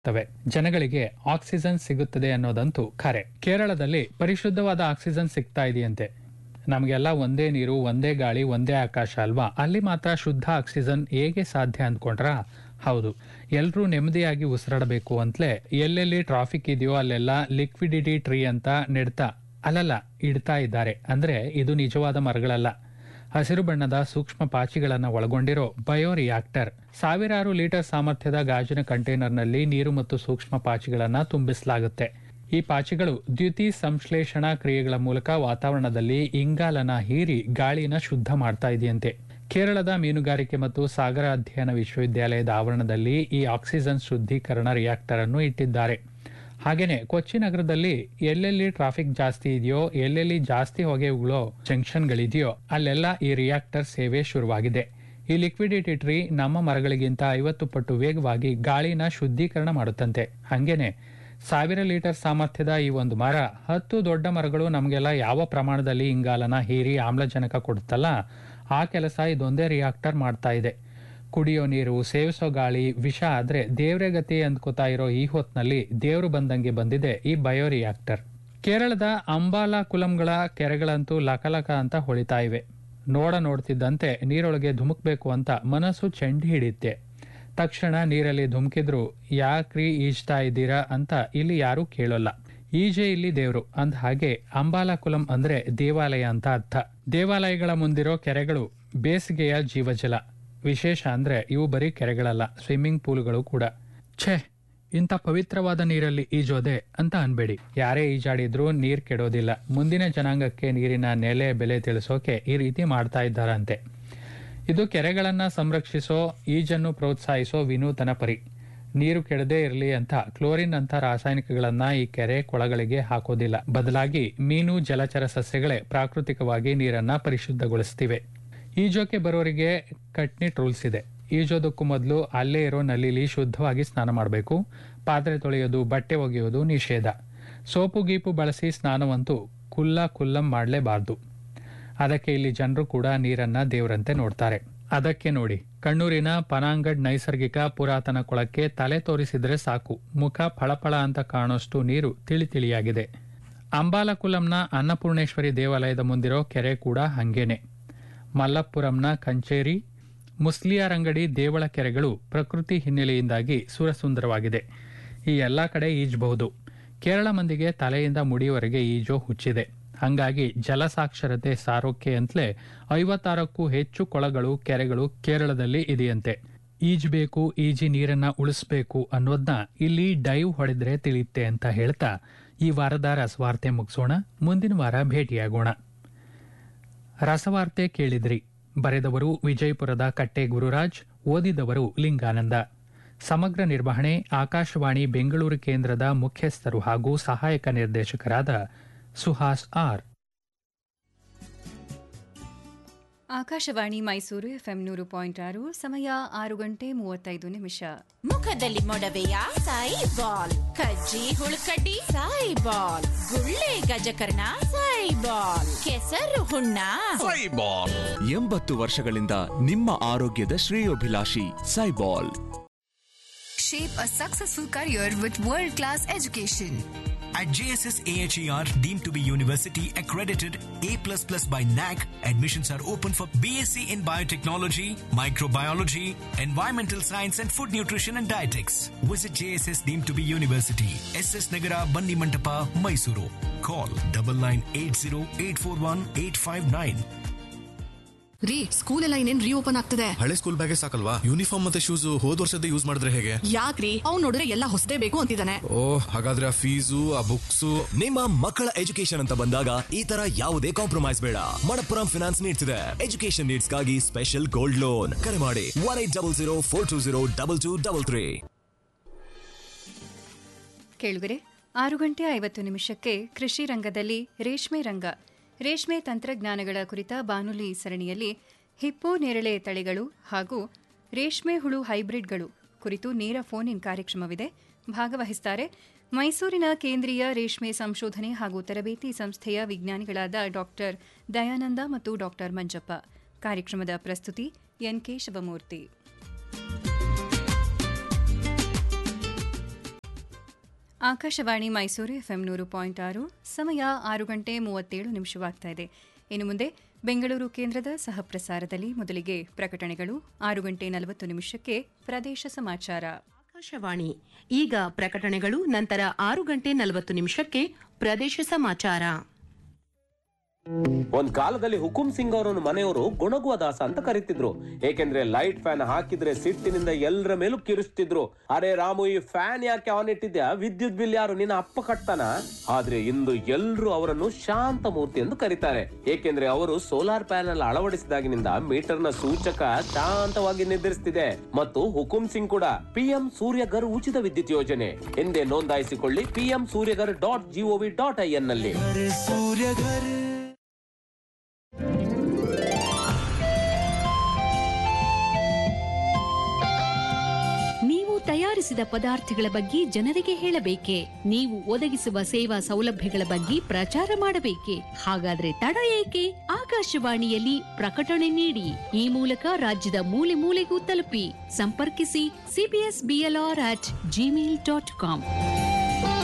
ತವೆ ಜನಗಳಿಗೆ ಆಕ್ಸಿಜನ್ ಸಿಗುತ್ತದೆ ಅನ್ನೋದಂತೂ ಖರೆ ಕೇರಳದಲ್ಲಿ ಪರಿಶುದ್ಧವಾದ ಆಕ್ಸಿಜನ್ ಸಿಗ್ತಾ ಇದೆಯಂತೆ ನಮಗೆಲ್ಲ ಒಂದೇ ನೀರು ಒಂದೇ ಗಾಳಿ ಒಂದೇ ಆಕಾಶ ಅಲ್ವಾ ಅಲ್ಲಿ ಮಾತ್ರ ಶುದ್ಧ ಆಕ್ಸಿಜನ್ ಹೇಗೆ ಸಾಧ್ಯ ಅಂದ್ಕೊಂಡ್ರ ಹೌದು ಎಲ್ರೂ ನೆಮ್ಮದಿಯಾಗಿ ಉಸಿರಾಡಬೇಕು ಅಂತಲೇ ಎಲ್ಲೆಲ್ಲಿ ಟ್ರಾಫಿಕ್ ಇದೆಯೋ ಅಲ್ಲೆಲ್ಲ ಲಿಕ್ವಿಡಿಟಿ ಟ್ರೀ ಅಂತ ನೆಡ್ತಾ ಅಲ್ಲಲ್ಲ ಇಡ್ತಾ ಇದ್ದಾರೆ ಅಂದ್ರೆ ಇದು ನಿಜವಾದ ಮರಗಳಲ್ಲ ಹಸಿರು ಬಣ್ಣದ ಸೂಕ್ಷ್ಮ ಪಾಚಿಗಳನ್ನು ಒಳಗೊಂಡಿರೋ ಬಯೋ ರಿಯಾಕ್ಟರ್ ಸಾವಿರಾರು ಲೀಟರ್ ಸಾಮರ್ಥ್ಯದ ಗಾಜಿನ ಕಂಟೈನರ್ನಲ್ಲಿ ನೀರು ಮತ್ತು ಸೂಕ್ಷ್ಮ ಪಾಚಿಗಳನ್ನು ತುಂಬಿಸಲಾಗುತ್ತೆ ಈ ಪಾಚಿಗಳು ದ್ಯುತಿ ಸಂಶ್ಲೇಷಣಾ ಕ್ರಿಯೆಗಳ ಮೂಲಕ ವಾತಾವರಣದಲ್ಲಿ ಇಂಗಾಲನ ಹೀರಿ ಗಾಳಿನ ಶುದ್ಧ ಮಾಡ್ತಾ ಇದೆಯಂತೆ ಕೇರಳದ ಮೀನುಗಾರಿಕೆ ಮತ್ತು ಸಾಗರ ಅಧ್ಯಯನ ವಿಶ್ವವಿದ್ಯಾಲಯದ ಆವರಣದಲ್ಲಿ ಈ ಆಕ್ಸಿಜನ್ ಶುದ್ಧೀಕರಣ ರಿಯಾಕ್ಟರ್ ಅನ್ನು ಇಟ್ಟಿದ್ದಾರೆ ಹಾಗೇನೆ ಕೊಚ್ಚಿ ನಗರದಲ್ಲಿ ಎಲ್ಲೆಲ್ಲಿ ಟ್ರಾಫಿಕ್ ಜಾಸ್ತಿ ಇದೆಯೋ ಎಲ್ಲೆಲ್ಲಿ ಜಾಸ್ತಿ ಹೊಗೆ ಉಗುಳೋ ಜಂಕ್ಷನ್ಗಳಿದೆಯೋ ಅಲ್ಲೆಲ್ಲ ಈ ರಿಯಾಕ್ಟರ್ ಸೇವೆ ಶುರುವಾಗಿದೆ ಈ ಲಿಕ್ವಿಡಿಟಿ ಟ್ರೀ ನಮ್ಮ ಮರಗಳಿಗಿಂತ ಐವತ್ತು ಪಟ್ಟು ವೇಗವಾಗಿ ಗಾಳಿನ ಶುದ್ಧೀಕರಣ ಮಾಡುತ್ತಂತೆ ಹಂಗೇನೆ ಸಾವಿರ ಲೀಟರ್ ಸಾಮರ್ಥ್ಯದ ಈ ಒಂದು ಮರ ಹತ್ತು ದೊಡ್ಡ ಮರಗಳು ನಮಗೆಲ್ಲ ಯಾವ ಪ್ರಮಾಣದಲ್ಲಿ ಇಂಗಾಲನ ಹೀರಿ ಆಮ್ಲಜನಕ ಕೊಡುತ್ತಲ್ಲ ಆ ಕೆಲಸ ಇದೊಂದೇ ರಿಯಾಕ್ಟರ್ ಮಾಡ್ತಾ ಇದೆ ಕುಡಿಯೋ ನೀರು ಸೇವಿಸೋ ಗಾಳಿ ವಿಷ ಆದ್ರೆ ದೇವ್ರೆ ಗತಿ ಅಂದ್ಕೋತಾ ಇರೋ ಈ ಹೊತ್ನಲ್ಲಿ ದೇವ್ರು ಬಂದಂಗೆ ಬಂದಿದೆ ಈ ಬಯೋ ರಿಯಾಕ್ಟರ್ ಕೇರಳದ ಅಂಬಾಲಾ ಕುಲಂಗಳ ಕೆರೆಗಳಂತೂ ಲಕಲಕ ಅಂತ ಹೊಳಿತಾ ಇವೆ ನೋಡ ನೋಡ್ತಿದ್ದಂತೆ ನೀರೊಳಗೆ ಧುಮುಕ್ಬೇಕು ಅಂತ ಮನಸ್ಸು ಚೆಂಡಿ ಹಿಡಿಯುತ್ತೆ ತಕ್ಷಣ ನೀರಲ್ಲಿ ಧುಮುಕಿದ್ರು ಯಾಕ್ರಿ ಈಜ್ತಾ ಇದ್ದೀರಾ ಅಂತ ಇಲ್ಲಿ ಯಾರೂ ಕೇಳೋಲ್ಲ ಈಜೆ ಇಲ್ಲಿ ದೇವ್ರು ಅಂದ ಹಾಗೆ ಅಂಬಾಲಾ ಕುಲಂ ಅಂದ್ರೆ ದೇವಾಲಯ ಅಂತ ಅರ್ಥ ದೇವಾಲಯಗಳ ಮುಂದಿರೋ ಕೆರೆಗಳು ಬೇಸಿಗೆಯ ಜೀವಜಲ ವಿಶೇಷ ಅಂದ್ರೆ ಇವು ಬರೀ ಕೆರೆಗಳಲ್ಲ ಸ್ವಿಮ್ಮಿಂಗ್ ಪೂಲ್ಗಳು ಕೂಡ ಛೇ ಇಂಥ ಪವಿತ್ರವಾದ ನೀರಲ್ಲಿ ಈಜೋದೆ ಅಂತ ಅನ್ಬೇಡಿ ಯಾರೇ ಈಜಾಡಿದ್ರೂ ನೀರ್ ಕೆಡೋದಿಲ್ಲ ಮುಂದಿನ ಜನಾಂಗಕ್ಕೆ ನೀರಿನ ನೆಲೆ ಬೆಲೆ ತಿಳಿಸೋಕೆ ಈ ರೀತಿ ಮಾಡ್ತಾ ಇದ್ದಾರಂತೆ ಇದು ಕೆರೆಗಳನ್ನ ಸಂರಕ್ಷಿಸೋ ಈಜನ್ನು ಪ್ರೋತ್ಸಾಹಿಸೋ ವಿನೂತನ ಪರಿ ನೀರು ಕೆಡದೇ ಇರಲಿ ಅಂತ ಕ್ಲೋರಿನ್ ಅಂತ ರಾಸಾಯನಿಕಗಳನ್ನ ಈ ಕೆರೆ ಕೊಳಗಳಿಗೆ ಹಾಕೋದಿಲ್ಲ ಬದಲಾಗಿ ಮೀನು ಜಲಚರ ಸಸ್ಯಗಳೇ ಪ್ರಾಕೃತಿಕವಾಗಿ ನೀರನ್ನ ಪರಿಶುದ್ಧಗೊಳಿಸ್ತಿವೆ ಈಜೋಕೆ ಬರೋರಿಗೆ ಕಟ್ನಿಟ್ ರೂಲ್ಸ್ ಇದೆ ಈಜೋದಕ್ಕೂ ಮೊದಲು ಅಲ್ಲೇ ಇರೋ ನಲ್ಲಿಲಿ ಶುದ್ಧವಾಗಿ ಸ್ನಾನ ಮಾಡಬೇಕು ಪಾತ್ರೆ ತೊಳೆಯೋದು ಬಟ್ಟೆ ಒಗೆಯೋದು ನಿಷೇಧ ಸೋಪು ಗೀಪು ಬಳಸಿ ಸ್ನಾನವಂತೂ ಕುಲ್ಲ ಕುಲ್ಲಂ ಮಾಡಲೇಬಾರ್ದು ಅದಕ್ಕೆ ಇಲ್ಲಿ ಜನರು ಕೂಡ ನೀರನ್ನ ದೇವರಂತೆ ನೋಡ್ತಾರೆ ಅದಕ್ಕೆ ನೋಡಿ ಕಣ್ಣೂರಿನ ಪನಾಂಗಡ್ ನೈಸರ್ಗಿಕ ಪುರಾತನ ಕೊಳಕ್ಕೆ ತಲೆ ತೋರಿಸಿದ್ರೆ ಸಾಕು ಮುಖ ಫಳಫಳ ಅಂತ ಕಾಣೋಷ್ಟು ನೀರು ತಿಳಿ ತಿಳಿಯಾಗಿದೆ ಅಂಬಾಲಕುಲಂನ ಅನ್ನಪೂರ್ಣೇಶ್ವರಿ ದೇವಾಲಯದ ಮುಂದಿರೋ ಕೆರೆ ಕೂಡ ಹಂಗೇನೆ ಮಲ್ಲಪ್ಪುರಂನ ಕಂಚೇರಿ ಮುಸ್ಲಿಯಾರಂಗಡಿ ದೇವಳ ಕೆರೆಗಳು ಪ್ರಕೃತಿ ಹಿನ್ನೆಲೆಯಿಂದಾಗಿ ಸುರಸುಂದರವಾಗಿದೆ ಈ ಎಲ್ಲಾ ಕಡೆ ಈಜಬಹುದು ಕೇರಳ ಮಂದಿಗೆ ತಲೆಯಿಂದ ಮುಡಿಯವರೆಗೆ ಈಜೋ ಹುಚ್ಚಿದೆ ಹಂಗಾಗಿ ಜಲಸಾಕ್ಷರತೆ ಸಾರೋಕೆ ಅಂತಲೇ ಐವತ್ತಾರಕ್ಕೂ ಹೆಚ್ಚು ಕೊಳಗಳು ಕೆರೆಗಳು ಕೇರಳದಲ್ಲಿ ಇದೆಯಂತೆ ಈಜ್ಬೇಕು ಈಜಿ ನೀರನ್ನ ಉಳಿಸ್ಬೇಕು ಅನ್ನೋದನ್ನ ಇಲ್ಲಿ ಡೈವ್ ಹೊಡೆದ್ರೆ ತಿಳಿಯುತ್ತೆ ಅಂತ ಹೇಳ್ತಾ ಈ ವಾರದ ರಸವಾರ್ತೆ ಮುಗಿಸೋಣ ಮುಂದಿನ ವಾರ ಭೇಟಿಯಾಗೋಣ ರಸವಾರ್ತೆ ಕೇಳಿದ್ರಿ ಬರೆದವರು ವಿಜಯಪುರದ ಕಟ್ಟೆ ಗುರುರಾಜ್ ಓದಿದವರು ಲಿಂಗಾನಂದ ಸಮಗ್ರ ನಿರ್ವಹಣೆ ಆಕಾಶವಾಣಿ ಬೆಂಗಳೂರು ಕೇಂದ್ರದ ಮುಖ್ಯಸ್ಥರು ಹಾಗೂ ಸಹಾಯಕ ನಿರ್ದೇಶಕರಾದ ಸುಹಾಸ್ ಆರ್ ಆಕಾಶವಾಣಿ ಮೈಸೂರು ಎಫ್ಎಂ ನೂರು ಪಾಯಿಂಟ್ ಆರು ಸಮಯ ಆರು ಗಂಟೆ ಮೂವತ್ತೈದು ನಿಮಿಷ ಮುಖದಲ್ಲಿ ಮೊಡವೆಯ ಸಾಯಿ ಬಾಲ್ ಕಜ್ಜಿ ಹುಳುಕಡ್ಡಿ ಸಾಯಿ ಬಾಲ್ ಗುಳ್ಳೆ ಗಜಕರ್ಣ ಸಾಯಿ ಬಾಲ್ ಕೆಸರು ಹುಣ್ಣ ಸೈಬಾಲ್ ಎಂಬತ್ತು ವರ್ಷಗಳಿಂದ ನಿಮ್ಮ ಆರೋಗ್ಯದ ಶ್ರೇಯೋಭಿಲಾಷಿ ಸೈಬಾಲ್ Shape a successful career with world class education. At JSS AHER, deemed to be university accredited A++ by NAC, admissions are open for BSc in biotechnology, microbiology, environmental science and food nutrition and dietetics. Visit JSS deemed to be university, SS Nagara, Bandi Mantapa, Mysuru. Call 9980841859. ರೀ school ಎಲ್ಲ ಇನ್ನೇನ್ reopen ಆಗ್ತದೆ ಹಳೆ school ಬ್ಯಾಗೇ ಸಾಕಲ್ವಾ uniform ಮತ್ತೆ shoes ಹೋದ್ ವರ್ಷದ use ಮಾಡಿದ್ರೆ ಹೇಗೆ ಯಾಕ್ರಿ ಅವ್ನ್ ನೋಡಿದ್ರೆ ಎಲ್ಲ ಹೊಸದೇ ಬೇಕು ಅಂತಿದ್ದಾನೆ ಓ ಹಾಗಾದ್ರೆ ಆ ಫೀಸು ಆ ಬುಕ್ಸ್ ನಿಮ್ಮ ಮಕ್ಕಳ ಎಜುಕೇಶನ್ ಅಂತ ಬಂದಾಗ ಈ ತರ ಯಾವುದೇ ಕಾಂಪ್ರಮೈಸ್ ಬೇಡ ಮಣಪ್ಪುರಂ ಫಿನಾನ್ಸ್ ನೀಡ್ತಿದೆ ಎಜುಕೇಶನ್ ನೀಡ್ಸ್ ಗಾಗಿ ಸ್ಪೆಷಲ್ ಗೋಲ್ಡ್ ಲೋನ್ ಕರೆ ಮಾಡಿ one eight double zero four two zero double two double three ಕೇಳುಗರೆ ಆರು ಗಂಟೆ ಐವತ್ತು ನಿಮಿಷಕ್ಕೆ ಕೃಷಿ ರಂಗದಲ್ಲಿ ರೇಷ್ಮೆ ರಂಗ ರೇಷ್ಮೆ ತಂತ್ರಜ್ಞಾನಗಳ ಕುರಿತ ಬಾನುಲಿ ಸರಣಿಯಲ್ಲಿ ಹಿಪ್ಪೋ ನೇರಳೆ ತಳಿಗಳು ಹಾಗೂ ರೇಷ್ಮೆ ಹುಳು ಹೈಬ್ರಿಡ್ಗಳು ಕುರಿತು ನೇರ ಫೋನ್ ಇನ್ ಕಾರ್ಯಕ್ರಮವಿದೆ ಭಾಗವಹಿಸುತ್ತಾರೆ ಮೈಸೂರಿನ ಕೇಂದ್ರೀಯ ರೇಷ್ಮೆ ಸಂಶೋಧನೆ ಹಾಗೂ ತರಬೇತಿ ಸಂಸ್ಥೆಯ ವಿಜ್ಞಾನಿಗಳಾದ ಡಾಕ್ಟರ್ ದಯಾನಂದ ಮತ್ತು ಡಾಕ್ಟರ್ ಮಂಜಪ್ಪ ಕಾರ್ಯಕ್ರಮದ ಪ್ರಸ್ತುತಿ N K Shivamurthy Akashvani Mysuru FM ನೂರು ಪಾಯಿಂಟ್ ಆರು ಸಮಯ ಆರು ಗಂಟೆ ಮೂವತ್ತೇಳು ನಿಮಿಷವಾಗ್ತಾ ಇದೆ ಇನ್ನು ಮುಂದೆ ಬೆಂಗಳೂರು ಕೇಂದ್ರದ ಸಹಪ್ರಸಾರದಲ್ಲಿ ಮೊದಲಿಗೆ ಪ್ರಕಟಣೆಗಳು ಆರು ಗಂಟೆ ನಲವತ್ತು ನಿಮಿಷಕ್ಕೆ ಪ್ರದೇಶ ಸಮಾಚಾರ ಆಕಾಶವಾಣಿ ಈಗ ಪ್ರಕಟಣೆಗಳು ನಂತರ ಆರು ಗಂಟೆ ನಲವತ್ತು ನಿಮಿಷಕ್ಕೆ ಪ್ರದೇಶ ಸಮಾಚಾರ ಒಂದ್ ಕಾಲದಲ್ಲಿ ಹುಕುಂ ಸಿಂಗ್ ಅವರನ್ನು ಮನೆಯವರು ಗುಣಗುವ ದಾಸ ಅಂತ ಕರೀತಿದ್ರು ಏಕೆಂದ್ರೆ ಲೈಟ್ ಫ್ಯಾನ್ ಹಾಕಿದ್ರೆ ಸಿಟ್ಟಿನಿಂದ ಎಲ್ಲರ ಮೇಲೂ ಕಿರಿಸ್ತಿದ್ರು ಅರೆ ರಾಮು ಈ ಫ್ಯಾನ್ ಯಾಕೆ ಆನ್ ಇಟ್ಟಿದ್ಯಾ ವಿದ್ಯುತ್ ಬಿಲ್ ಯಾರು ನಿನ್ನ ಅಪ್ಪ ಕಟ್ತಾನ ಆದ್ರೆ ಇಂದು ಎಲ್ರು ಅವರನ್ನು ಶಾಂತ ಮೂರ್ತಿ ಎಂದು ಕರೀತಾರೆ ಏಕೆಂದ್ರೆ ಅವರು ಸೋಲಾರ್ ಪ್ಯಾನೆಲ್ ಅಳವಡಿಸಿದಾಗಿನಿಂದ ಮೀಟರ್ ನ ಸೂಚಕ ಶಾಂತವಾಗಿ ನಿರ್ಧರಿಸ್ತಿದೆ ಮತ್ತು ಹುಕುಂ ಸಿಂಗ್ ಕೂಡ ಪಿಎಂ ಸೂರ್ಯಗರ್ ಉಚಿತ ವಿದ್ಯುತ್ ಯೋಜನೆ ಎಂದೇ ನೋಂದಾಯಿಸಿಕೊಳ್ಳಿ PM Suryaghar dot G O V dot I N ನಲ್ಲಿ ನೀವು ತಯಾರಿಸಿದ ಪದಾರ್ಥಗಳ ಬಗ್ಗೆ ಜನರಿಗೆ ಹೇಳಬೇಕೆ ನೀವು ಒದಗಿಸುವ ಸೇವಾ ಸೌಲಭ್ಯಗಳ ಬಗ್ಗೆ ಪ್ರಚಾರ ಮಾಡಬೇಕೆ ಹಾಗಾದ್ರೆ ತಡ ಏಕೆ ಆಕಾಶವಾಣಿಯಲ್ಲಿ ಪ್ರಕಟಣೆ ನೀಡಿ ಈ ಮೂಲಕ ರಾಜ್ಯದ ಮೂಲೆ ಮೂಲೆಗೂ ತಲುಪಿ ಸಂಪರ್ಕಿಸಿ CBS BLR at Gmail dot com